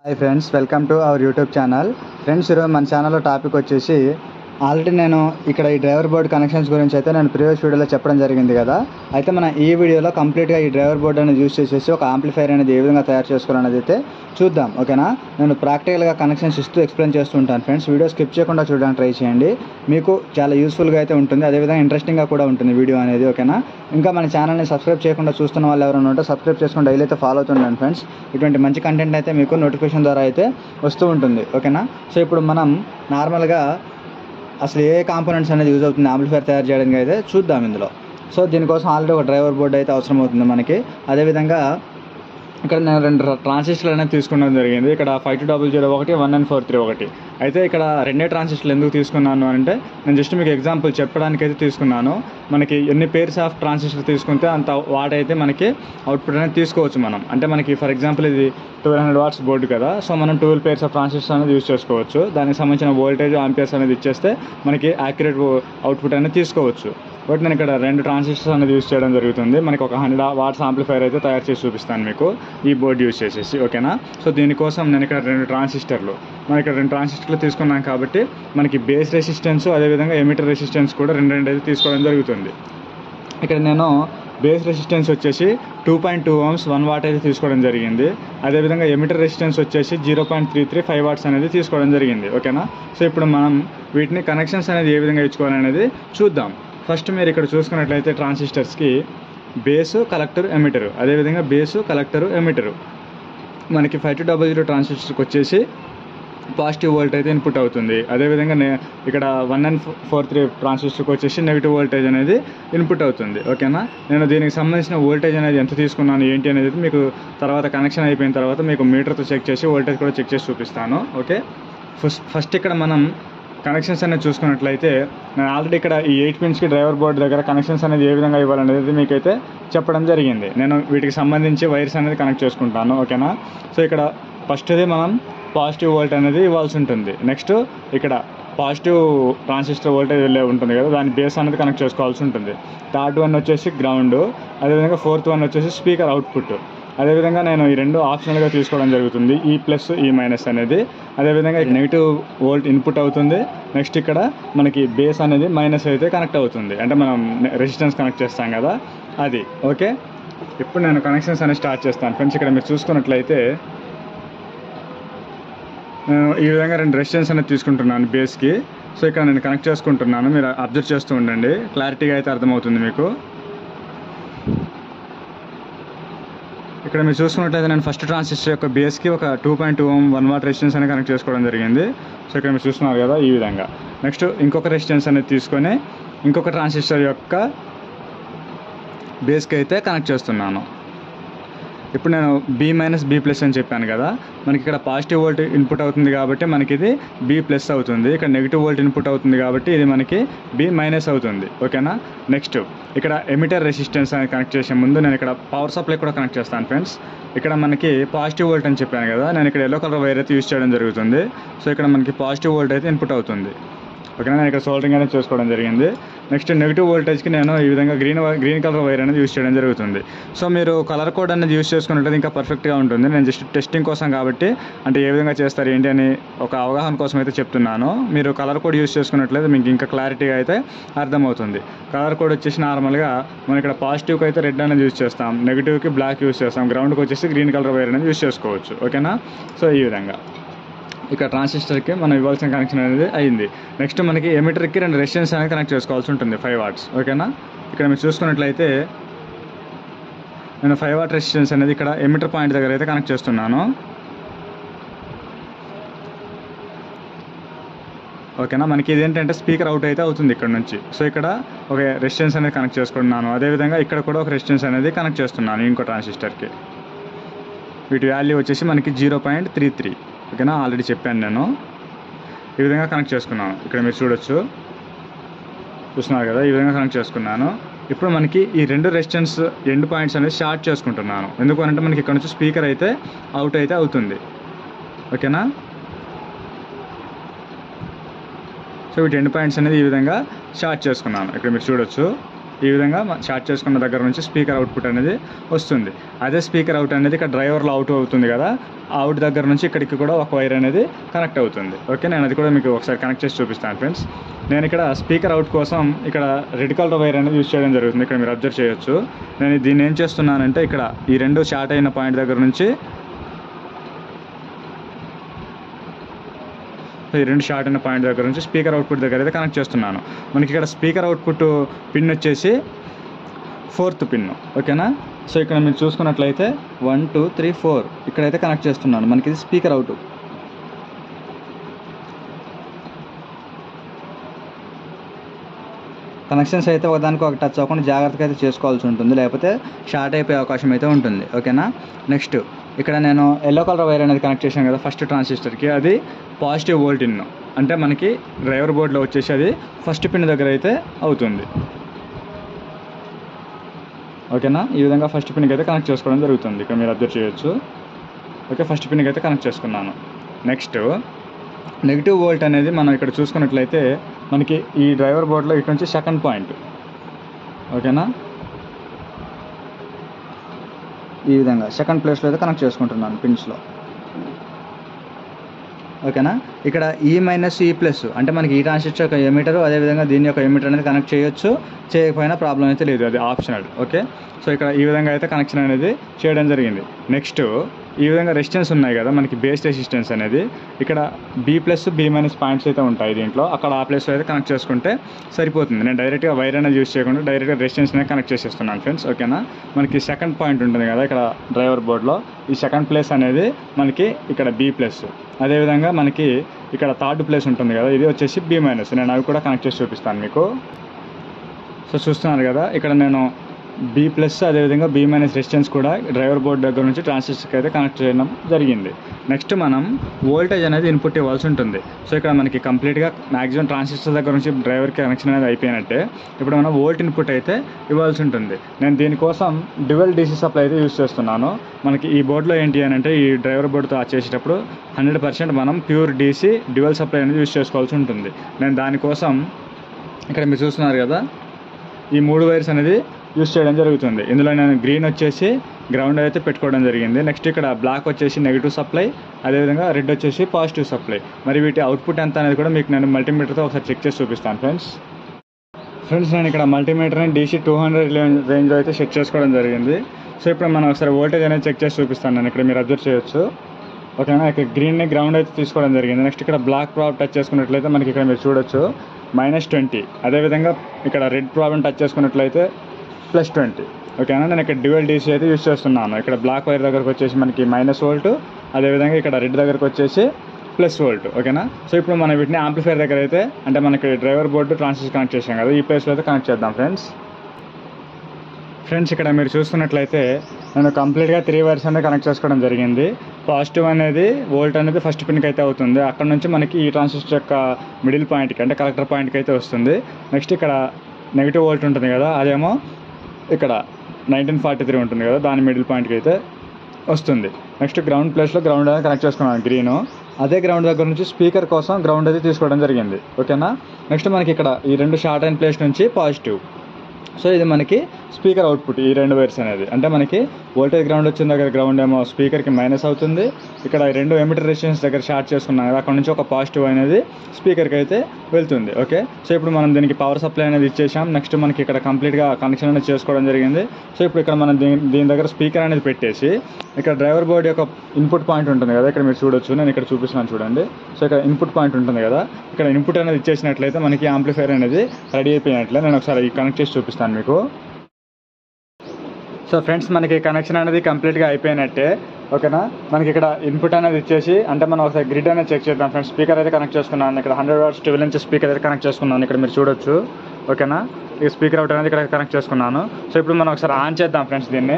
hi friends welcome to our YouTube channel friends ఈరోజు మన ఛానల్లో టాపిక్ వచ్చేసి ఆల్రెడీ నేను ఇక్కడ ఈ డ్రైవర్ బోర్డ్ కనెక్షన్స్ గురించి అయితే నేను ప్రీవియస్ వీడియోలో చెప్పడం జరిగింది కదా అయితే మన ఈ వీడియోలో కంప్లీట్గా ఈ డ్రైవర్ బోర్డ్ అనేది యూస్ చేసేసి ఒక ఆంప్లిఫైర్ అనేది ఏ విధంగా తయారు చేసుకోవాలనేది అయితే చూద్దాం ఓకేనా నేను ప్రాక్టికల్గా కనెక్షన్స్ ఇస్తూ ఎక్స్ప్లెయిన్ చేస్తూ ఉంటాను ఫ్రెండ్స్ వీడియో స్కిప్ చేయకుండా చూడడానికి ట్రై చేయండి మీకు చాలా యూస్ఫుల్గా అయితే ఉంటుంది అదేవిధంగా ఇంట్రెస్టింగ్గా కూడా ఉంటుంది వీడియో అనేది ఓకేనా ఇంకా మన ఛానల్ని సబ్స్క్రైబ్ చేయకుండా చూస్తున్న వాళ్ళు ఎవరైనా ఉంటే సబ్స్క్రైబ్ చేసుకుని డైలీ అయితే ఫాలో అవుతుండండి ఫ్రెండ్స్ ఇటువంటి మంచి కంటెంట్ అయితే మీకు నోటిఫికేషన్ ద్వారా అయితే వస్తూ ఉంటుంది ఓకేనా సో ఇప్పుడు మనం నార్మల్గా అసలు ఏ కాంపోనెంట్స్ అనేది యూజ్ అవుతుంది ఆంప్లిఫైర్ తయారు చేయడానికి అయితే చూద్దాం ఇందులో సో దీనికోసం ఆల్రెడీ ఒక డ్రైవర్ బోర్డు అయితే అవసరం అవుతుంది మనకి అదేవిధంగా ఇక్కడ నేను రెండు ట్రాన్సిస్టర్లు అనేది తీసుకోవడం జరిగింది ఇక్కడ ఫైవ్ టూ డబుల్ జీరో ఒకటి వన్ నైన్ ఫోర్ త్రీ ఒకటి అయితే ఇక్కడ రెండే ట్రాన్సిస్టర్లు ఎందుకు తీసుకున్నాను అంటే నేను జస్ట్ మీకు ఎగ్జాంపుల్ చెప్పడానికి అయితే తీసుకున్నాను మనకి ఎన్ని పేర్స్ ఆఫ్ ట్రాన్సిస్టర్ తీసుకుంటే అంత వాట్ అయితే మనకి అవుట్పుట్ అనేది తీసుకోవచ్చు మనం అంటే మనకి ఫర్ ఎగ్జాంపుల్ ఇది ట్వెల్వ్ హండ్రెడ్ వాట్స్ బోర్డు కదా సో మనం ట్వెల్వ్ పేర్స్ ఆఫ్ ట్రాన్సిస్టర్ అనేది యూస్ చేసుకోవచ్చు దానికి సంబంధించిన వోల్టేజ్ ఆంపియర్స్ అనేది ఇచ్చేస్తే మనకి యాక్యురేట్ అవుట్పుట్ అనేది తీసుకోవచ్చు బట్ నేను ఇక్కడ రెండు ట్రాన్సిస్టర్స్ అనేది యూస్ చేయడం జరుగుతుంది మనకి ఒక హండ్రెడ్ వాట్స్ ఆంప్లిఫైర్ అయితే తయారు చేసి చూపిస్తాను మీకు ఈ బోర్డు యూస్ చేసేసి ఓకేనా సో దీనికోసం నేను ఇక్కడ రెండు ట్రాన్సిస్టర్లు మనం ఇక్కడ రెండు ట్రాన్సిస్టర్లు తీసుకున్నాం కాబట్టి మనకి బేస్ రెసిస్టెన్స్ అదేవిధంగా ఎమిటర్ రెసిస్టెన్స్ కూడా రెండు రెండు అయితే తీసుకోవడం జరుగుతుంది ఇక్కడ నేను బేస్ రెసిస్టెన్స్ వచ్చేసి two point two ohms one watt అయితే తీసుకోవడం జరిగింది అదేవిధంగా ఎమిటర్ రెసిస్టెన్స్ వచ్చేసి zero point three three five watts అనేది తీసుకోవడం జరిగింది ఓకేనా సో ఇప్పుడు మనం వీటిని కనెక్షన్స్ అనేది ఏ విధంగా ఇచ్చుకోవాలనేది చూద్దాం ఫస్ట్ మీరు ఇక్కడ చూసుకున్నట్లయితే ట్రాన్సిస్టర్స్కి బేసు కలెక్టర్ ఎమిటరు అదేవిధంగా బేసు కలెక్టరు ఎమిటరు మనకి ఫైవ్ టు డబల్ జీరో ట్రాన్సిస్టర్కి వచ్చేసి పాజిటివ్ వోల్ట్ అయితే ఇన్పుట్ అవుతుంది అదేవిధంగా నే ఇక్కడ వన్ అండ్ ఫోర్ త్రీ ట్రాన్సిస్టర్కి వచ్చేసి నెగిటివ్ వోల్టేజ్ అనేది ఇన్పుట్ అవుతుంది ఓకేనా నేను దీనికి సంబంధించిన వోల్టేజ్ అనేది ఎంత తీసుకున్నాను ఏంటి అనేది మీకు తర్వాత కనెక్షన్ అయిపోయిన తర్వాత మీకు మీటర్తో చెక్ చేసి వోల్టేజ్ కూడా చెక్ చేసి చూపిస్తాను ఓకే ఫస్ట్ ఫస్ట్ ఇక్కడ మనం కనెక్షన్స్ అనేది చూసుకున్నట్లయితే నేను ఆల్రెడీ ఇక్కడ ఈ ఎయిట్ పిన్స్కి డ్రైవర్ బోర్డు దగ్గర కనెక్షన్స్ అనేది ఏ విధంగా ఇవ్వాలనేది మీకైతే చెప్పడం జరిగింది నేను వీటికి సంబంధించి వైర్స్ అనేది కనెక్ట్ చేసుకుంటాను ఓకేనా సో ఇక్కడ ఫస్ట్ది మనం పాజిటివ్ వోల్ట్ అనేది ఇవ్వాల్సి ఉంటుంది నెక్స్ట్ ఇక్కడ పాజిటివ్ ట్రాన్సిస్టర్ వోల్టేజ్ వెళ్ళే ఉంటుంది కదా దాని బేస్ అనేది కనెక్ట్ చేసుకోవాల్సి ఉంటుంది థర్డ్ వన్ వచ్చేసి గ్రౌండ్ అదేవిధంగా ఫోర్త్ వన్ వచ్చేసి స్పీకర్ అవుట్పుట్ అదేవిధంగా నేను ఈ రెండు ఆప్షనల్గా తీసుకోవడం జరుగుతుంది ఈ ప్లస్ ఈ మైనస్ అనేది అదేవిధంగా నెగిటివ్ వోల్ట్ ఇన్పుట్ అవుతుంది నెక్స్ట్ ఇక్కడ మనకి బేస్ అనేది మైనస్ అయితే కనెక్ట్ అవుతుంది అంటే మనం రెసిస్టెన్స్ కనెక్ట్ చేస్తాం కదా అది ఓకే ఇప్పుడు నేను కనెక్షన్స్ అనేది స్టార్ట్ చేస్తాను ఫ్రెండ్స్ ఇక్కడ మీరు చూసుకున్నట్లయితే నేను ఈ విధంగా రెండు రెసిస్టెన్స్ అనేది తీసుకుంటున్నాను బేస్కి సో ఇక్కడ నేను కనెక్ట్ చేసుకుంటున్నాను మీరు అబ్జర్వ్ చేస్తూ ఉండండి క్లారిటీగా అయితే అర్థమవుతుంది మీకు ఇక్కడ మీరు చూసుకున్నట్లయితే నేను ఫస్ట్ ట్రాన్సిస్టర్ యొక్క బేస్కి ఒక two point two one watt resistance అనేది కనెక్ట్ చేసుకోవడం జరిగింది సో ఇక్కడ మీరు చూస్తున్నారు కదా ఈ విధంగా నెక్స్ట్ ఇంకొక రెసిస్టెన్స్ అనేది తీసుకొని ఇంకొక ట్రాన్సిస్టర్ యొక్క బేస్కి అయితే కనెక్ట్ చేస్తున్నాను ఇప్పుడు నేను బి మైనస్ బి ప్లస్ అని చెప్పాను కదా మనకి ఇక్కడ పాజిటివ్ వోల్ట్ ఇన్పుట్ అవుతుంది కాబట్టి మనకి ఇది బి ప్లస్ అవుతుంది ఇక్కడ నెగిటివ్ వోల్ట్ ఇన్పుట్ అవుతుంది కాబట్టి ఇది మనకి బి మైనస్ అవుతుంది ఓకేనా నెక్స్ట్ ఇక్కడ ఎమిటర్ రెసిస్టెన్స్ అనేది కనెక్ట్ చేసే ముందు నేను ఇక్కడ పవర్ సప్లై కూడా కనెక్ట్ చేస్తాను ఫ్రెండ్స్ ఇక్కడ మనకి పాజిటివ్ వోల్ట్ అని చెప్పాను కదా నేను ఇక్కడ ఎల్లో కలర్ వైర్ అయితే యూస్ చేయడం జరుగుతుంది సో ఇక్కడ మనకి పాజిటివ్ వోల్ట్ అయితే ఇన్పుట్ అవుతుంది ఓకేనా నేను ఇక్కడ సోల్డరింగ్ అనేది చేసుకోవడం జరిగింది నెక్స్ట్ నెగిటివ్ వోల్టేజ్కి నేను ఈ విధంగా గ్రీన్ గ్రీన్ కలర్ వైర్ అనేది యూస్ చేయడం జరుగుతుంది సో మీరు కలర్ కోడ్ అనేది యూస్ చేసుకున్నట్లయితే ఇంకా పర్ఫెక్ట్గా ఉంటుంది నేను జస్ట్ టెస్టింగ్ కోసం కాబట్టి అంటే ఏ విధంగా చేస్తారు ఏంటి అని ఒక అవగాహన కోసం అయితే చెప్తున్నాను మీరు కలర్ కోడ్ యూస్ చేసుకున్నట్లయితే మీకు ఇంకా క్లారిటీగా అయితే అర్థమవుతుంది కలర్ కోడ్ వచ్చేసి నార్మల్గా మనం ఇక్కడ పాజిటివ్కి అయితే రెడ్ అనేది యూస్ చేస్తాం నెగిటివ్కి బ్లాక్ యూస్ చేస్తాం గ్రౌండ్కి వచ్చేసి గ్రీన్ కలర్ వైర్ అనేది యూస్ చేసుకోవచ్చు ఓకేనా సో ఈ విధంగా ఇక్కడ ట్రాన్సిస్టర్కి మనం ఇవ్వాల్సిన కనెక్షన్ అనేది అయింది నెక్స్ట్ మనకి ఎమిటర్కి రెండు రెసిస్టెన్స్ అనేది కనెక్ట్ చేసుకోవాల్సి ఉంటుంది ఫైవ్ వాట్స్ ఓకేనా ఇక్కడ మీరు చూసుకున్నట్లయితే నేను ఫైవ్ వాట్ రెసిస్టెన్స్ అనేది ఇక్కడ ఎమిటర్ పాయింట్ దగ్గర అయితే కనెక్ట్ చేస్తున్నాను ఓకేనా మనకి ఇదేంటంటే స్పీకర్ అవుట్ అయితే అవుతుంది ఇక్కడ నుంచి సో ఇక్కడ ఒక రెసిస్టెన్స్ అనేది కనెక్ట్ చేసుకుంటున్నాను అదేవిధంగా ఇక్కడ కూడా ఒక రెసిస్టెన్స్ అనేది కనెక్ట్ చేస్తున్నాను ఇంకో ట్రాన్సిస్టర్కి వీటి వాల్యూ వచ్చేసి మనకి జీరో పాయింట్ త్రీ త్రీ ఓకేనా ఆల్రెడీ చెప్పాను నేను ఈ విధంగా కనెక్ట్ చేసుకున్నాను ఇక్కడ మీరు చూడొచ్చు చూస్తున్నారు కదా ఈ విధంగా కనెక్ట్ చేసుకున్నాను ఇప్పుడు మనకి ఈ రెండు రెసిస్టెన్స్ ఎండ్ పాయింట్స్ అనేది షార్ట్ చేసుకుంటున్నాను ఎందుకు అంటే మనకి ఇక్కడ నుంచి స్పీకర్ అయితే అవుట్ అయితే అవుతుంది ఓకేనా సో వీటి ఎండ్ పాయింట్స్ అనేది ఈ విధంగా షార్ట్ చేసుకున్నాను ఇక్కడ మీరు చూడొచ్చు ఈ విధంగా షార్ట్ చేసుకున్న దగ్గర నుంచి స్పీకర్ అవుట్పుట్ అనేది వస్తుంది అదే స్పీకర్ అవుట్ అనేది ఇక్కడ డ్రైవర్లో అవుట్ అవుతుంది కదా ఆ అవుట్ దగ్గర నుంచి ఇక్కడికి కూడా ఒక వైర్ అనేది కనెక్ట్ అవుతుంది ఓకే నేను అది కూడా మీకు ఒకసారి కనెక్ట్ చేసి చూపిస్తాను ఫ్రెండ్స్ నేను ఇక్కడ స్పీకర్ అవుట్ కోసం ఇక్కడ రెడ్ కలర్ వైర్ అనేది యూజ్ చేయడం జరుగుతుంది ఇక్కడ మీరు అబ్జర్వ్ చేయొచ్చు నేను దీన్ని ఏం చేస్తున్నానంటే ఇక్కడ ఈ రెండు షార్ట్ అయిన పాయింట్ దగ్గర నుంచి సో ఈ రెండు షార్ట్ అయిన పాయింట్ దగ్గర నుంచి స్పీకర్ అవుట్పుట్ దగ్గర అయితే కనెక్ట్ చేస్తున్నాను మనకి ఇక్కడ స్పీకర్ అవుట్పుట్ పిన్ వచ్చేసి ఫోర్త్ పిన్ ఓకేనా సో ఇక్కడ మీరు చూసుకున్నట్లయితే వన్ టూ త్రీ ఫోర్ ఇక్కడైతే కనెక్ట్ చేస్తున్నాను మనకి ఇది స్పీకర్ అవుట్ కనెక్షన్స్ అయితే ఒకదానికి ఒక టచ్ అవ్వకుండా జాగ్రత్తగా అయితే చేసుకోవాల్సి ఉంటుంది లేకపోతే షార్ట్ అయిపోయే అవకాశం అయితే ఉంటుంది ఓకేనా నెక్స్ట్ ఇక్కడ నేను ఎల్లో కలర్ వైర్ అనేది కనెక్ట్ చేశాను కదా ఫస్ట్ ట్రాన్సిస్టర్కి అది పాజిటివ్ వోల్ట్ ఇన్ అంటే మనకి డ్రైవర్ బోర్డులో వచ్చేసి అది ఫస్ట్ పిన్ దగ్గర అయితే అవుతుంది ఓకేనా ఈ విధంగా ఫస్ట్ పిన్కి అయితే కనెక్ట్ చేసుకోవడం జరుగుతుంది ఇక్కడ మీరు అబ్జర్వ్ చేయొచ్చు ఓకే ఫస్ట్ పిన్కి అయితే కనెక్ట్ చేసుకున్నాను నెక్స్ట్ నెగిటివ్ వోల్ట్ అనేది మనం ఇక్కడ చూసుకున్నట్లయితే మనకి ఈ డ్రైవర్ బోర్డులో ఇటు నుంచి సెకండ్ పాయింట్ ఓకేనా ఈ విధంగా సెకండ్ ప్లేస్లో అయితే కనెక్ట్ చేసుకుంటున్నాను పిన్స్లో ఓకేనా ఇక్కడ ఈ మైనస్ ఈ ప్లస్ అంటే మనకి ఈ ట్రాన్సిస్టర్ యొక్క ఎమీటర్ అదేవిధంగా దీని యొక్క ఎమీటర్ అనేది కనెక్ట్ చేయొచ్చు చేయకపోయినా ప్రాబ్లం అయితే లేదు అది ఆప్షనల్ ఓకే సో ఇక్కడ ఈ విధంగా అయితే కనెక్షన్ అనేది చేయడం జరిగింది నెక్స్ట్ ఈ విధంగా రెసిస్టెన్స్ ఉన్నాయి కదా మనకి బేస్ రెసిస్టెన్స్ అనేది ఇక్కడ B plus B minus points అయితే ఉంటాయి దీంట్లో అక్కడ ఆ ప్లేస్లో అయితే కనెక్ట్ చేసుకుంటే సరిపోతుంది నేను డైరెక్ట్గా వైర్ అనేది యూస్ చేయకుండా డైరెక్ట్గా రెసిస్టెన్స్ అనేది కనెక్ట్ చేసేస్తున్నాను ఫ్రెండ్స్ ఓకేనా మనకి సెకండ్ పాయింట్ ఉంటుంది కదా ఇక్కడ డ్రైవర్ బోర్డ్లో ఈ సెకండ్ ప్లేస్ అనేది మనకి ఇక్కడ బీ ప్లస్ అదేవిధంగా మనకి ఇక్కడ థర్డ్ ప్లేస్ ఉంటుంది కదా ఇది వచ్చేసి బీ మైనస్ నేను అవి కూడా కనెక్ట్ చేసి చూపిస్తాను మీకు సో చూస్తున్నారు కదా ఇక్కడ నేను బీ ప్లస్ అదేవిధంగా బీ మైనస్ రెసిస్టెన్స్ కూడా డ్రైవర్ బోర్డ్ దగ్గర నుంచి ట్రాన్సిస్టర్కి అయితే కనెక్ట్ చేయడం జరిగింది నెక్స్ట్ మనం వోల్టేజ్ అనేది ఇన్పుట్ ఇవ్వాల్సి ఉంటుంది సో ఇక్కడ మనకి కంప్లీట్గా మ్యాక్సిమం ట్రాన్సిస్టర్ దగ్గర నుంచి డ్రైవర్కి కనెక్షన్ అనేది అయిపోయినట్టే ఇప్పుడు మనం వోల్ట్ ఇన్పుట్ అయితే ఇవ్వాల్సి ఉంటుంది నేను దీనికోసం డ్యువల్ డీసీ సప్లై అయితే యూస్ చేస్తున్నాను మనకి ఈ బోర్డులో ఏంటి అని అంటే ఈ డ్రైవర్ బోర్డుతో చేసేటప్పుడు హండ్రెడ్ పర్సెంట్ మనం ప్యూర్ డీసీ డ్యువల్ సప్లై అనేది యూస్ చేసుకోవాల్సి ఉంటుంది నేను దానికోసం ఇక్కడ మీరు చూస్తున్నారు కదా ఈ మూడు వైర్స్ అనేది యూస్ చేయడం జరుగుతుంది ఇందులో నేను గ్రీన్ వచ్చేసి గ్రౌండ్ అయితే పెట్టుకోవడం జరిగింది నెక్స్ట్ ఇక్కడ బ్లాక్ వచ్చేసి నెగిటివ్ సప్లై అదేవిధంగా రెడ్ వచ్చేసి పాజిటివ్ సప్లై మరి వీటి అవుట్పుట్ ఎంత అనేది కూడా మీకు నేను మల్టీమీటర్తో ఒకసారి చెక్ చేసి చూపిస్తాను ఫ్రెండ్స్ ఫ్రెండ్స్ నేను ఇక్కడ మల్టీమీటర్ని డీసీ టూ హండ్రెడ్ రేంజ్లో అయితే సెట్ చేసుకోవడం జరిగింది సో ఇప్పుడు మనం ఒకసారి వోల్టేజ్ అనేది చెక్ చేసి చూపిస్తాను నేను ఇక్కడ మీరు అబ్జర్వ్ చేయొచ్చు ఓకేనా ఇక్కడ గ్రీన్ని గ్రౌండ్ అయితే తీసుకోవడం జరిగింది నెక్స్ట్ ఇక్కడ బ్లాక్ ప్రాబ్లం టచ్ చేసుకున్నట్లయితే మనకి ఇక్కడ మీరు చూడొచ్చు మైనస్ ట్వంటీ అదేవిధంగా ఇక్కడ రెడ్ ప్రాబ్లం టచ్ చేసుకున్నట్లయితే ప్లస్ ట్వంటీ ఓకేనా నేను ఇక్కడ డ్యూయల్ డీసీ అయితే యూస్ చేస్తున్నాను ఇక్కడ బ్లాక్ వైర్ దగ్గరకు వచ్చేసి మనకి మైనస్ వోల్ట్ అదేవిధంగా ఇక్కడ రెడ్ దగ్గరకు వచ్చేసి ప్లస్ వోల్ట్ ఓకేనా సో ఇప్పుడు మనం వీటిని ఆంప్లిఫైర్ దగ్గర అయితే అంటే మనకి డ్రైవర్ బోర్డు ట్రాన్సిస్టర్ కనెక్ట్ చేసాం కదా ఈ ప్లేస్లో అయితే కనెక్ట్ చేద్దాం ఫ్రెండ్స్ ఫ్రెండ్స్ ఇక్కడ మీరు చూస్తున్నట్లయితే నేను కంప్లీట్గా త్రీ వైర్స్ అనేది కనెక్ట్ చేసుకోవడం జరిగింది పాజిటివ్ అనేది వోల్ట్ అనేది ఫస్ట్ పిన్కి అయితే అవుతుంది అక్కడ నుంచి మనకి ఈ ట్రాన్సిస్టర్ యొక్క మిడిల్ పాయింట్కి అంటే కలెక్టర్ పాయింట్కి అయితే వస్తుంది నెక్స్ట్ ఇక్కడ నెగిటివ్ వోల్ట్ ఉంటుంది కదా అదేమో ఇక్కడ నైన్టీన్ ఫార్టీ త్రీ ఉంటుంది కదా దాని మిడిల్ పాయింట్కి అయితే వస్తుంది నెక్స్ట్ గ్రౌండ్ ప్లేస్లో గ్రౌండ్ అనేది కనెక్ట్ చేసుకున్నాను గ్రీన్ అదే గ్రౌండ్ దగ్గర నుంచి స్పీకర్ కోసం గ్రౌండ్ అయితే తీసుకోవడం జరిగింది ఓకేనా నెక్స్ట్ మనకి ఇక్కడ ఈ రెండు షార్ట్ అయిన ప్లేస్ నుంచి పాజిటివ్ సో ఇది మనకి స్పీకర్ అవుట్పుట్ ఈ రెండు వైర్స్ అనేది అంటే మనకి వోల్టేజ్ గ్రౌండ్ వచ్చిన దగ్గర గ్రౌండ్ ఏమో స్పీకర్కి మైనస్ అవుతుంది ఇక్కడ ఈ రెండు ఎమిటర్ రెసిస్టెన్స్ దగ్గర షార్ట్ చేసుకున్నాం కదా అక్కడ నుంచి ఒక పాజిటివ్ అనేది స్పీకర్కి అయితే వెళ్తుంది ఓకే సో ఇప్పుడు మనం దీనికి పవర్ సప్లై అనేది ఇచ్చేసాం నెక్స్ట్ మనకి ఇక్కడ కంప్లీట్గా కనెక్షన్ అనేది చేసుకోవడం జరిగింది సో ఇప్పుడు ఇక్కడ మనం దీని దీని దగ్గర స్పీకర్ అనేది పెట్టేసి ఇక్కడ డ్రైవర్ బోర్డ్ యొక్క ఇన్పుట్ పాయింట్ ఉంటుంది కదా ఇక్కడ మీరు చూడొచ్చు నేను ఇక్కడ చూపిస్తున్నాను చూడండి సో ఇక్కడ ఇన్పుట్ పాయింట్ ఉంటుంది కదా ఇక్కడ ఇన్పుట్ అనేది ఇచ్చేసినట్లయితే మనకి యాంప్లిఫైర్ అనేది రెడీ అయిపోయినట్లే నేను ఒకసారి కనెక్ట్ చేసి చూపిస్తాను మీకు సో ఫ్రెండ్స్ మనకి కనెక్షన్ అనేది కంప్లీట్గా అయిపోయినట్టే ఓకేనా మనకి ఇక్కడ ఇన్పుట్ అనేది ఇచ్చేసి అంటే మనం ఒకసారి గ్రిడ్ అనేది చెక్ చేద్దాం ఫ్రెండ్స్ స్పీకర్ అయితే కనెక్ట్ చేసుకున్నాను ఇక్కడ hundred watts twelve inches speaker అయితే కనెక్ట్ చేసుకున్నాను ఇక్కడ మీరు చూడొచ్చు ఓకేనా ఈ స్పీకర్ అవుట్ అనేది ఇక్కడ కనెక్ట్ చేసుకున్నాను సో ఇప్పుడు మనం ఒకసారి ఆన్ చేద్దాం ఫ్రెండ్స్ దీన్ని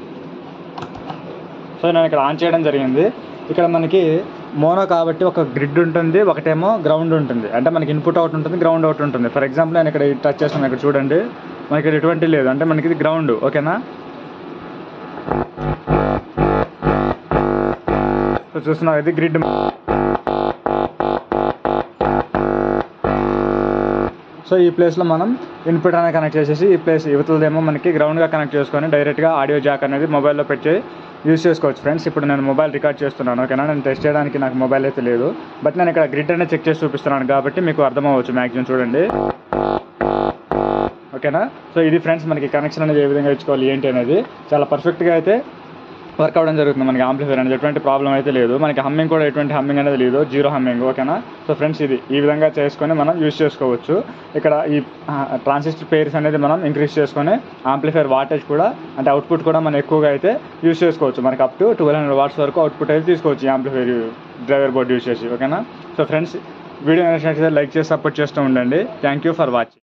సో నేను ఇక్కడ ఆన్ చేయడం జరిగింది ఇక్కడ మనకి మోనో కాబట్టి ఒక గ్రిడ్ ఉంటుంది ఒకటేమో గ్రౌండ్ ఉంటుంది అంటే మనకి ఇన్పుట్ అవుట్ ఉంటుంది గ్రౌండ్ అవుట్ ఉంటుంది ఫర్ ఎగ్జాంపుల్ నేను ఇక్కడ టచ్ చేస్తాను ఇక్కడ చూడండి మనకి ఇక్కడ ఎటువంటి లేదు అంటే మనకి ఇది గ్రౌండ్ ఓకేనా సో చూస్తున్నారు ఇది గ్రిడ్ సో ఈ ప్లేస్లో మనం ఇన్పుట్ అనేది కనెక్ట్ చేసేసి ఈ ప్లేస్ యువతలదేమో మనకి గ్రౌండ్గా కనెక్ట్ చేసుకొని డైరెక్ట్గా ఆడియో జాక్ అనేది మొబైల్లో పెట్టి యూస్ చేసుకోవచ్చు ఫ్రెండ్స్ ఇప్పుడు నేను మొబైల్ రికార్డ్ చేస్తున్నాను ఓకేనా నేను టెస్ట్ చేయడానికి నాకు మొబైల్ అయితే లేదు బట్ నేను ఇక్కడ గ్రిడ్ అనేది చెక్ చేసి చూపిస్తున్నాను కాబట్టి మీకు అర్థమవచ్చు మ్యాక్సిమం చూడండి ఓకేనా సో ఇది ఫ్రెండ్స్ మనకి కనెక్షన్ అనేది ఏ విధంగా ఇచ్చుకోవాలి ఏంటి అనేది చాలా పర్ఫెక్ట్గా అయితే వర్క్ అవ్వడం జరుగుతుంది మనకి ఆంప్లిఫైర్ అనేది ఎటువంటి ప్రాబ్లం అయితే లేదు మనకి హమ్మింగ్ కూడా ఎటువంటి హమ్మింగ్ అనేది లేదు జీరో హమ్మింగ్ ఓకేనా సో ఫ్రెండ్స్ ఇది ఈ విధంగా చేసుకొని మనం యూస్ చేసుకోవచ్చు ఇక్కడ ఈ ట్రాన్సిస్టర్ పేర్స్ అనేది మనం ఇంక్రీజ్ చేసుకొని ఆంప్లిఫైర్ వాటేజ్ కూడా అంటే అవుట్పుట్ కూడా మనం ఎక్కువగా అయితే యూస్ చేసుకోవచ్చు మనకి up to twelve hundred watts వరకు అవుట్పుట్ అయితే తీసుకోవచ్చు ఈ ఆంప్లిఫైర్ డ్రైవర్ బోర్డ్ యూస్ చేసి ఓకేనా సో ఫ్రెండ్స్ వీడియో నచ్చినట్లయితే లైక్ చేసి సపోర్ట్ చేస్తూ ఉండండి థ్యాంక్ యూ ఫర్ వాచింగ్